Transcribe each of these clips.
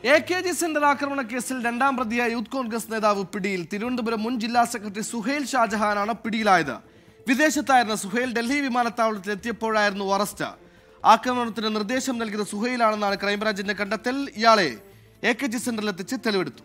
A K G centre ആക്രമണ കേസിൽ രണ്ടാം പ്രതിയായ യൂത്ത് കോൺഗ്രസ് നേതാവ് പിടിയിൽ തിരുവനന്തപുരം മുൻ ജില്ലാ സെക്രട്ടറി സുഹേൽ ഷാജഹാനാണ് പിടിയിലായത് വിദേശത്തായിരുന്ന സുഹേൽ ഡൽഹി വിമാനത്താവളത്തിൽ എത്തിയപ്പോഴായിരുന്നു അറസ്റ്റ് ആക്രമണത്തിന് നിർദ്ദേശം നൽകിയത് സുഹൈലാണെന്നാണ് ക്രൈംബ്രാഞ്ചിന്റെ കണ്ടെത്തൽ ഇയാളെ എ കെ ജി സെന്ററിലെത്തിച്ച് തെളിവെടുത്തു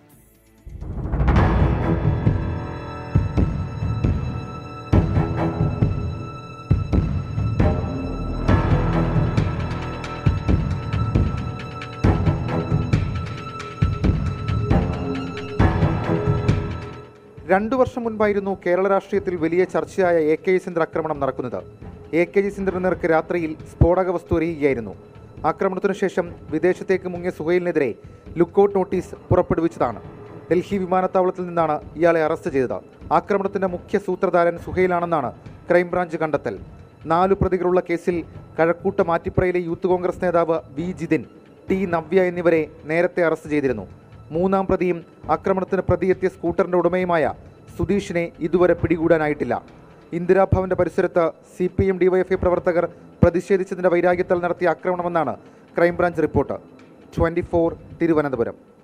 രണ്ടു വർഷം മുൻപായിരുന്നു കേരള രാഷ്ട്രീയത്തിൽ വലിയ ചർച്ചയായ എ കെ ജി സെന്റർ ആക്രമണം നടക്കുന്നത് എ കെ ജി സെന്ററിന് നേർക്ക് രാത്രിയിൽ സ്ഫോടക വസ്തു എറിയുകയായിരുന്നു ആക്രമണത്തിനു ശേഷം വിദേശത്തേക്ക് മുങ്ങിയ സുഹൈലിനെതിരെ ലുക്കൌട്ട് നോട്ടീസ് പുറപ്പെടുവിച്ചതാണ് ഡൽഹി വിമാനത്താവളത്തിൽ നിന്നാണ് ഇയാളെ അറസ്റ്റ് ചെയ്തത് ആക്രമണത്തിന്റെ മുഖ്യ സൂത്രധാരൻ സുഹൈലാണെന്നാണ് ക്രൈംബ്രാഞ്ച് കണ്ടെത്തൽ നാലു പ്രതികളുള്ള കേസിൽ കഴക്കൂട്ട മാറ്റിപ്പുറയിലെ യൂത്ത് കോൺഗ്രസ് നേതാവ് വി ജിതിൻ ടി നവ്യ എന്നിവരെ നേരത്തെ അറസ്റ്റ് ചെയ്തിരുന്നു മൂന്നാം പ്രതിയും ആക്രമണത്തിന് പ്രതിയെത്തിയ സ്കൂട്ടറിന്റെ ഉടമയുമായ സുധീഷിനെ ഇതുവരെ പിടികൂടാനായിട്ടില്ല ഇന്ദിരാഭവന്റെ പരിസരത്ത് സി പി എം ഡിവൈഎഫ്ഐ പ്രവർത്തകർ പ്രതിഷേധിച്ചതിന്റെ വൈരാഗ്യത്താൽ നടത്തിയ ആക്രമണമെന്നാണ് ക്രൈംബ്രാഞ്ച് റിപ്പോർട്ട് ട്വന്റി തിരുവനന്തപുരം